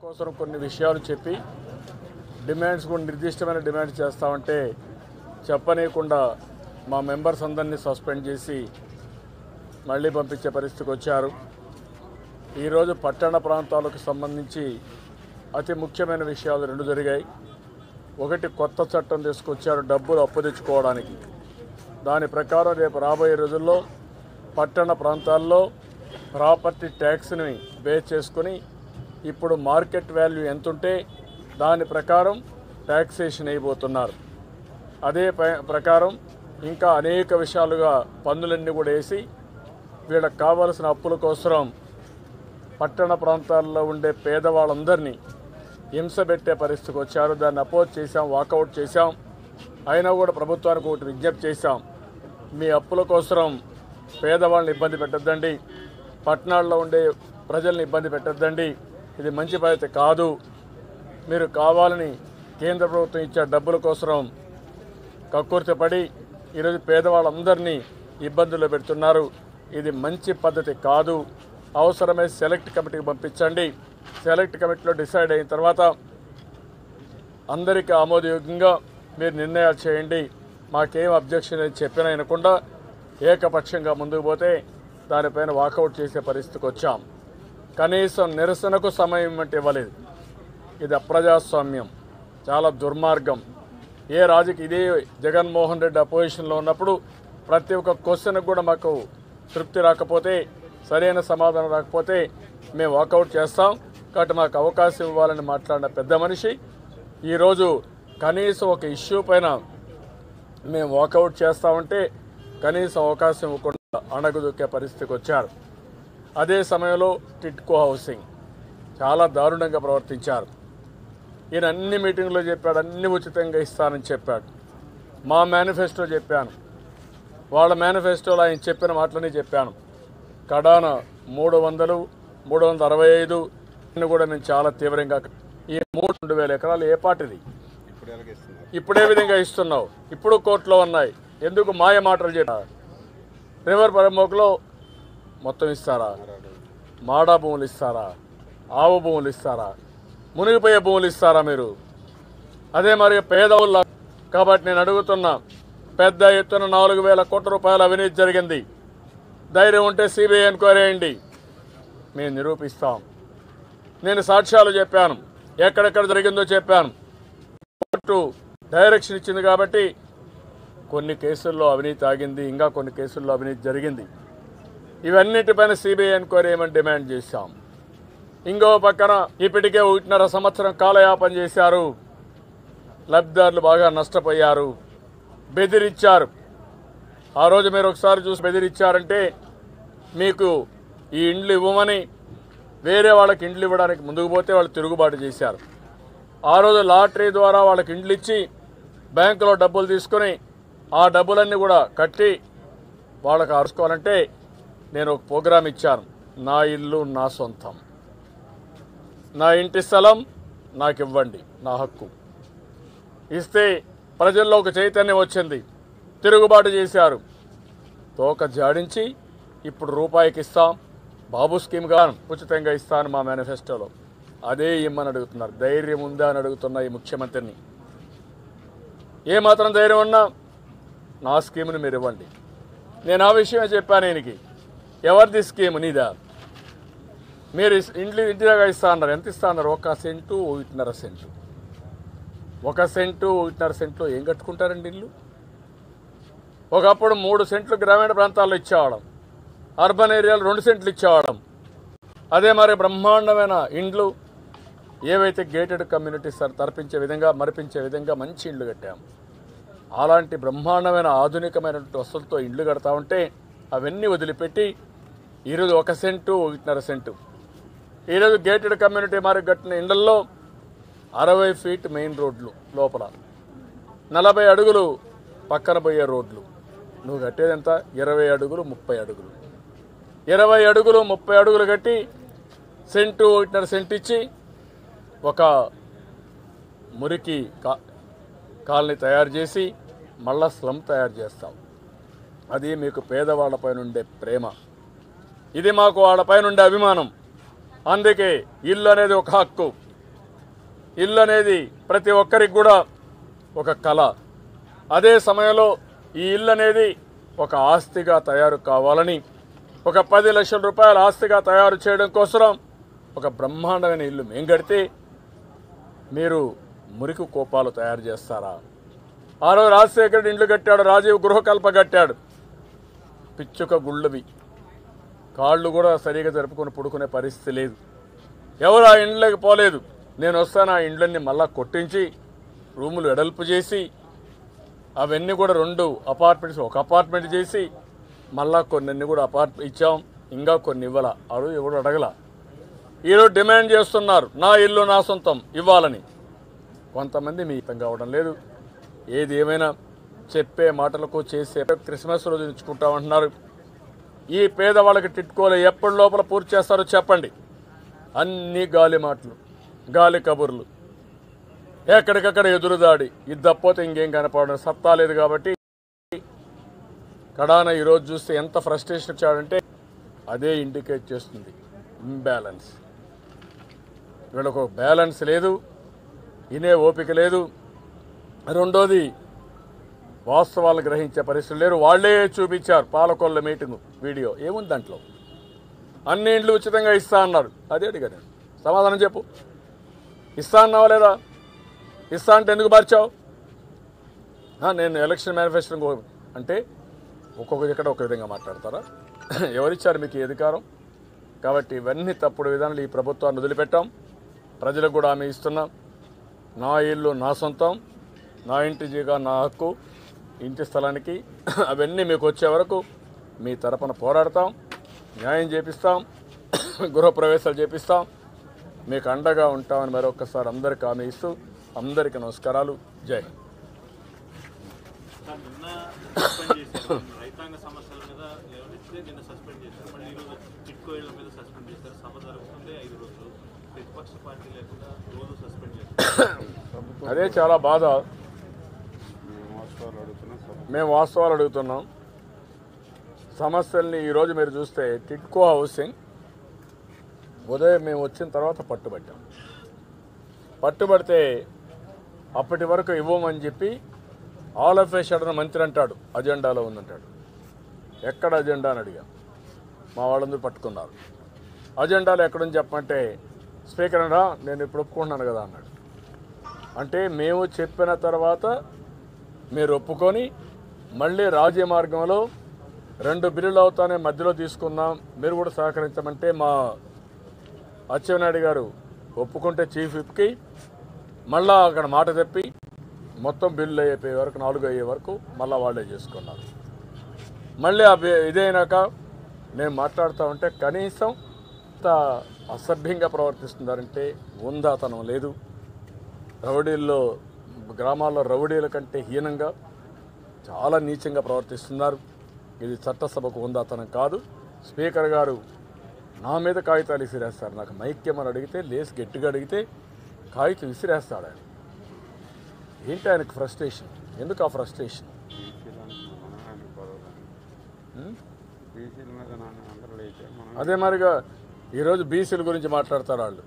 కోసం కొన్ని విషయాలు చెప్పి డిమాండ్స్ కూడా నిర్దిష్టమైన డిమాండ్స్ చేస్తామంటే చెప్పనీయకుండా మా మెంబర్స్ అందరినీ సస్పెండ్ చేసి మళ్ళీ పంపించే పరిస్థితికి వచ్చారు ఈరోజు పట్టణ ప్రాంతాలకు సంబంధించి అతి ముఖ్యమైన విషయాలు రెండు జరిగాయి ఒకటి కొత్త చట్టం తీసుకొచ్చారు డబ్బులు అప్పు తెచ్చుకోవడానికి దాని ప్రకారం రేపు రాబోయే రోజుల్లో పట్టణ ప్రాంతాల్లో ప్రాపర్టీ ట్యాక్స్ని బేస్ చేసుకొని ఇప్పుడు మార్కెట్ వాల్యూ ఎంతుంటే దాని ప్రకారం ట్యాక్సేషన్ అయిపోతున్నారు అదే ప- ప్రకారం ఇంకా అనేక విషయాలుగా పన్నులన్నీ కూడా వేసి వీళ్ళకి కావాల్సిన అప్పుల కోసం పట్టణ ప్రాంతాల్లో ఉండే పేదవాళ్ళందరినీ హింస పెట్టే పరిస్థితికి వచ్చారు దాన్ని అపోజ్ చేశాం వాకౌట్ చేశాం అయినా కూడా ప్రభుత్వానికి ఒకటి విజ్ఞప్తి చేశాం మీ అప్పుల కోసం పేదవాళ్ళని ఇబ్బంది పెట్టద్దండి పట్టణాల్లో ఉండే ప్రజల్ని ఇబ్బంది పెట్టద్దండి ఇది మంచి పద్ధతి కాదు మీరు కావాలని కేంద్ర ప్రభుత్వం ఇచ్చే డబ్బుల కోసం కక్కుర్తిపడి ఈరోజు పేదవాళ్ళందరినీ ఇబ్బందుల్లో పెడుతున్నారు ఇది మంచి పద్ధతి కాదు అవసరమే సెలెక్ట్ కమిటీకి పంపించండి సెలెక్ట్ కమిటీలో డిసైడ్ అయిన తర్వాత అందరికీ ఆమోదయోగ్యంగా మీరు నిర్ణయాలు చేయండి మాకేం అబ్జెక్షన్ అని చెప్పిన వినకుండా ఏకపక్షంగా ముందుకు పోతే దానిపైన వాకౌట్ చేసే పరిస్థితికి వచ్చాం కనీసం నిరసనకు సమయం అంటే ఇవ్వలేదు ఇది అప్రజాస్వామ్యం చాలా దుర్మార్గం ఏ రాజుకి ఇదే జగన్మోహన్ రెడ్డి అపోజిషన్లో ఉన్నప్పుడు ప్రతి ఒక్క క్వశ్చన్కి కూడా మాకు తృప్తి రాకపోతే సరైన సమాధానం రాకపోతే మేము వాకౌట్ చేస్తాం కాబట్టి మాకు అవకాశం ఇవ్వాలని మాట్లాడిన పెద్ద మనిషి ఈరోజు కనీసం ఒక ఇష్యూ పైన మేము వాకౌట్ చేస్తామంటే కనీసం అవకాశం ఇవ్వకుండా అణగదొక్కే పరిస్థితికి వచ్చారు అదే సమయంలో టిట్కో హౌసింగ్ చాలా దారుణంగా ప్రవర్తించారు ఈయన అన్ని మీటింగ్లో చెప్పాడు అన్ని ఉచితంగా ఇస్తానని చెప్పాడు మా మేనిఫెస్టో చెప్పాను వాళ్ళ మేనిఫెస్టోలో ఆయన చెప్పిన మాటలని చెప్పాను కడాన మూడు వందలు మూడు వందల అరవై ఐదు ఇన్ని కూడా మేము చాలా తీవ్రంగా ఈ మూడు రెండు వేల ఎకరాలు ఏ పాటిది ఇప్పుడు ఎలాగిస్తున్నారు ఇప్పుడే విధంగా ఇస్తున్నావు ఇప్పుడు కోర్టులో ఉన్నాయి ఎందుకు మాయ మాటలు చెప్పా రివర్ పరమోకులో మొత్తం ఇస్తారా మాడా భూములు ఇస్తారా ఆవు భూములు ఇస్తారా మునిగిపోయే భూములు ఇస్తారా మీరు అదే మరి పేదవుల కాబట్టి నేను అడుగుతున్నా పెద్ద ఎత్తున నాలుగు వేల కోట్ల రూపాయల అవినీతి జరిగింది ధైర్యం ఉంటే సిబిఐ ఎంక్వైరీ చేయండి మేము నిరూపిస్తాం నేను సాక్ష్యాలు చెప్పాను ఎక్కడెక్కడ జరిగిందో చెప్పాను కోర్టు డైరెక్షన్ ఇచ్చింది కాబట్టి కొన్ని కేసుల్లో అవినీతి ఆగింది ఇంకా కొన్ని కేసుల్లో అవినీతి జరిగింది ఇవన్నిటిపైన సిబిఐ ఎంక్వైరీ ఏమని డిమాండ్ చేశాం ఇంకో పక్కన ఇప్పటికే ఒకటిన్నర సంవత్సరం కాలయాపన చేశారు లబ్ధిదారులు బాగా నష్టపోయారు బెదిరించారు ఆ రోజు మీరు ఒకసారి చూసి బెదిరించారంటే మీకు ఈ ఇండ్లు ఇవ్వమని వేరే వాళ్ళకి ఇండ్లు ఇవ్వడానికి ముందుకు పోతే వాళ్ళు తిరుగుబాటు చేశారు ఆ రోజు లాటరీ ద్వారా వాళ్ళకి ఇండ్లు ఇచ్చి బ్యాంకులో డబ్బులు తీసుకొని ఆ డబ్బులన్నీ కూడా కట్టి వాళ్ళకి అరుచుకోవాలంటే నేను ఒక ప్రోగ్రాం ఇచ్చాను నా ఇల్లు నా సొంతం నా ఇంటి స్థలం నాకు ఇవ్వండి నా హక్కు ఇస్తే ప్రజల్లో ఒక చైతన్యం వచ్చింది తిరుగుబాటు చేశారు తోక జాడించి ఇప్పుడు రూపాయికి ఇస్తాం బాబు స్కీమ్గా ఉచితంగా ఇస్తాను మా మేనిఫెస్టోలో అదే ఇమ్మని అడుగుతున్నారు ధైర్యం ఉందా అని అడుగుతున్న ఈ ముఖ్యమంత్రిని ఏమాత్రం ధైర్యం ఉన్నా నా స్కీమ్ని మీరు ఇవ్వండి నేను ఆ విషయమే చెప్పాను ఈయనకి ఎవరిది స్కీమ్ నీదా మీరు ఇస్- ఇండ్లు ఇంటిగా ఇస్తా అన్నారు ఎంత ఇస్తా అన్నారు ఒక సెంటు ఒకటిన్నర సెంటు ఒక సెంటు ఒకటిన్నర సెంట్లో ఏం కట్టుకుంటారండి ఇల్లు ఒకప్పుడు మూడు సెంట్లు గ్రామీణ ప్రాంతాల్లో ఇచ్చేవాళ్ళం అర్బన్ ఏరియాలో రెండు సెంట్లు ఇచ్చేవాళ్ళం అదే మరి బ్రహ్మాండమైన ఇండ్లు ఏవైతే గేటెడ్ కమ్యూనిటీస్ తరపించే విధంగా మరిపించే విధంగా మంచి ఇండ్లు కట్టాం అలాంటి బ్రహ్మాండమైన ఆధునికమైనటువంటి వసతులతో ఇండ్లు కడతా ఉంటే అవన్నీ వదిలిపెట్టి ఈరోజు ఒక సెంటు ఒకటిన్నర సెంటు ఈరోజు గేటెడ్ కమ్యూనిటీ మరి కట్టిన ఇండ్లలో అరవై ఫీట్ మెయిన్ రోడ్లు లోపల నలభై అడుగులు పక్కన పోయే రోడ్లు నువ్వు కట్టేది ఎంత ఇరవై అడుగులు ముప్పై అడుగులు ఇరవై అడుగులు ముప్పై అడుగులు కట్టి సెంటు ఒకటిన్నర సెంట్ ఇచ్చి ఒక మురికి కా కాలనీ తయారు చేసి మళ్ళా స్లమ్ తయారు చేస్తాం అది మీకు పేదవాళ్ళపైన ఉండే ప్రేమ ఇది మాకు వాళ్ళపైన ఉండే అభిమానం అందుకే ఇల్లు అనేది ఒక హక్కు ఇల్లు అనేది ప్రతి ఒక్కరికి కూడా ఒక కళ అదే సమయంలో ఈ ఇల్లు అనేది ఒక ఆస్తిగా తయారు కావాలని ఒక పది లక్షల రూపాయల ఆస్తిగా తయారు చేయడం కోసం ఒక బ్రహ్మాండమైన ఇల్లు మేం కడితే మీరు మురికి కోపాలు తయారు చేస్తారా ఆ రోజు రాజశేఖర్ ఇండ్లు కట్టాడు రాజీవ్ గృహకల్ప కట్టాడు పిచ్చుక గుళ్ళవి కాళ్ళు కూడా సరిగా జరుపుకొని పడుకునే పరిస్థితి లేదు ఎవరు ఆ ఇండ్లకి పోలేదు నేను వస్తాను ఆ ఇండ్లన్నీ మళ్ళా కొట్టించి రూములు ఎడల్పు చేసి అవన్నీ కూడా రెండు అపార్ట్మెంట్స్ ఒక అపార్ట్మెంట్ చేసి మళ్ళా కొన్ని కూడా అపార్ట్ ఇచ్చాం ఇంకా కొన్ని ఇవ్వాల ఆ రోజు ఎవరు అడగల ఈరోజు డిమాండ్ చేస్తున్నారు నా ఇల్లు నా సొంతం ఇవ్వాలని కొంతమంది మీ ఇతం కావడం లేదు ఏది ఏమైనా చెప్పే మాటలకు చేసే క్రిస్మస్ రోజు ఇచ్చుకుంటామంటున్నారు ఈ పేదవాళ్ళకి టిట్కోలు ఎప్పటి లోపల పూర్తి చేస్తారో చెప్పండి అన్ని గాలి మాటలు గాలి కబుర్లు ఎక్కడికక్కడ ఎదురుదాడి ఇది తప్పోతే ఇంకేం కనపడడం సత్తా లేదు కాబట్టి కడాన ఈరోజు చూస్తే ఎంత ఫ్రస్ట్రేషన్ వచ్చాడంటే అదే ఇండికేట్ చేస్తుంది ఇంబ్యాలెన్స్ వీళ్ళకు ఒక బ్యాలెన్స్ లేదు ఇనే ఓపిక లేదు రెండోది వాస్తవాలను గ్రహించే పరిస్థితులు లేరు వాళ్ళే చూపించారు పాలకొల్ల మీటింగ్ వీడియో ఏముంది దాంట్లో అన్ని ఇండ్లు ఉచితంగా ఇస్తా అన్నారు అదే అడిగాను నేను. సమాధానం చెప్పు ఇస్తా అన్నావా లేదా ఇస్తా అంటే ఎందుకు మార్చావు ఆ, నేను ఎలక్షన్ మేనిఫెస్టో అంటే ఒక్కొక్క ఇక్కడ ఒక విధంగా మాట్లాడతారా ఎవరిచ్చారు మీకు ఈ అధికారం కాబట్టి ఇవన్నీ తప్పుడు విధానాలు ఈ ప్రభుత్వాన్ని వదిలిపెట్టాం ప్రజలకు కూడా ఆమె ఇస్తున్నాం నా ఇల్లు నా సొంతం నా ఇంటి జీగా నా హక్కు ఇంటి స్థలానికి అవన్నీ మీకు వచ్చే వరకు మీ తరపున పోరాడతాం న్యాయం చేపిస్తాం గృహప్రవేశాలు చేపిస్తాం మీకు అండగా ఉంటామని మరొకసారి అందరికీ హామీ ఇస్తూ అందరికీ నమస్కారాలు జై హింద్ సార్ నిన్న సస్పెండ్ చేశారు రైతాంగ సమస్యల మీద లేవనెత్తితే నిన్న సస్పెండ్ చేశారు మళ్ళీ ఈరోజు చిట్కో ఇళ్ల మీద సస్పెండ్ చేశారు సభ జరుగుతుంది ఐదు రోజులు ప్రతిపక్ష పార్టీ లేకుండా రోజు సస్పెండ్ చేస్తారు అదే చాలా బాధ వాస్తవాలు అడుగుతున్నా సరే మేము వాస్తవాలు అడుగుతున్నాం సమస్యల్ని ఈరోజు మీరు చూస్తే టిట్కో హౌసింగ్ ఉదయం మేము వచ్చిన తర్వాత పట్టుబట్టాం పట్టుబడితే అప్పటి వరకు ఇవ్వమని చెప్పి ఆల్ ఆఫ్ ఏ షడన్ మంత్రి అంటాడు అజెండాలో ఉందంటాడు ఎక్కడ అజెండా అని అడిగాం మా వాళ్ళందరూ పట్టుకున్నారు అజెండాలో ఎక్కడుంది చెప్పమంటే స్పీకర్ అన్నా నేను ఇప్పుడు ఒప్పుకుంటున్నాను కదా అన్నాడు అంటే మేము చెప్పిన తర్వాత మీరు ఒప్పుకొని మళ్ళీ రాజ్య మార్గంలో రెండు బిల్లులు అవుతానే మధ్యలో తీసుకుందాం మీరు కూడా సహకరించమంటే మా అచ్చెన్నాయుడు గారు ఒప్పుకుంటే చీఫ్ విప్కి మళ్ళా అక్కడ మాట తెప్పి మొత్తం బిల్లు అయిపోయే వరకు నాలుగు అయ్యే వరకు మళ్ళీ వాళ్ళే చేసుకున్నారు మళ్ళీ ఆ బి- ఇదైనాక నేను మాట్లాడుతూ ఉంటే కనీసం ఇంత అసభ్యంగా ప్రవర్తిస్తున్నారంటే ఉందాతనం లేదు రౌడీల్లో గ్రామాల్లో రౌడీల కంటే హీనంగా చాలా నీచంగా ప్రవర్తిస్తున్నారు ఇది చట్టసభకు ఉందాతనం కాదు స్పీకర్ గారు నా మీద కాగితాలు విసిరేస్తారు నాకు మైక్యమని అడిగితే లేసి గట్టిగా అడిగితే కాగితం విసిరేస్తాడు ఆయన ఏంటి ఆయనకు ఫ్రస్ట్రేషన్ ఎందుకు ఆ ఫ్రస్ట్రేషన్ బీసీలకు మనం ఆయన పదవులు బీసీల మీద నాన్న అందరూ అయితే మనం అదే మరిగా ఈరోజు బీసీల గురించి మాట్లాడతారు వాళ్ళు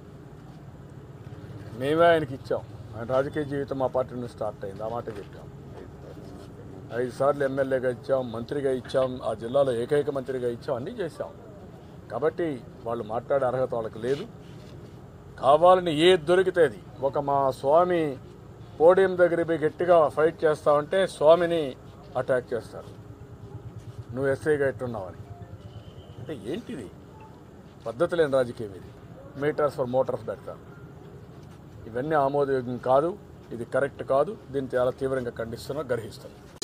మేమే ఆయనకి ఇచ్చాం ఆయన రాజకీయ జీవితం మా పార్టీ నుంచి స్టార్ట్ అయింది ఆ మాట చెప్పాం ఐదు సార్లు ఎమ్మెల్యేగా ఇచ్చాం మంత్రిగా ఇచ్చాం ఆ జిల్లాలో ఏకైక మంత్రిగా ఇచ్చాం అన్నీ చేశాం కాబట్టి వాళ్ళు మాట్లాడే అర్హత వాళ్ళకి లేదు కావాలని ఏది దొరికితే అది ఒక మా స్వామి పోడియం దగ్గర పోయి గట్టిగా ఫైట్ చేస్తామంటే స్వామిని అటాక్ చేస్తారు నువ్వు ఎస్ఐగా ఎట్టున్నావని అంటే ఏంటిది పద్ధతి లేని రాజకీయం ఇది మీటర్స్ ఫర్ మోటార్స్ పెడతారు ఇవన్నీ ఆమోదయోగ్యం కాదు ఇది కరెక్ట్ కాదు దీన్ని చాలా తీవ్రంగా ఖండిస్తున్నా గర్హిస్తున్నాం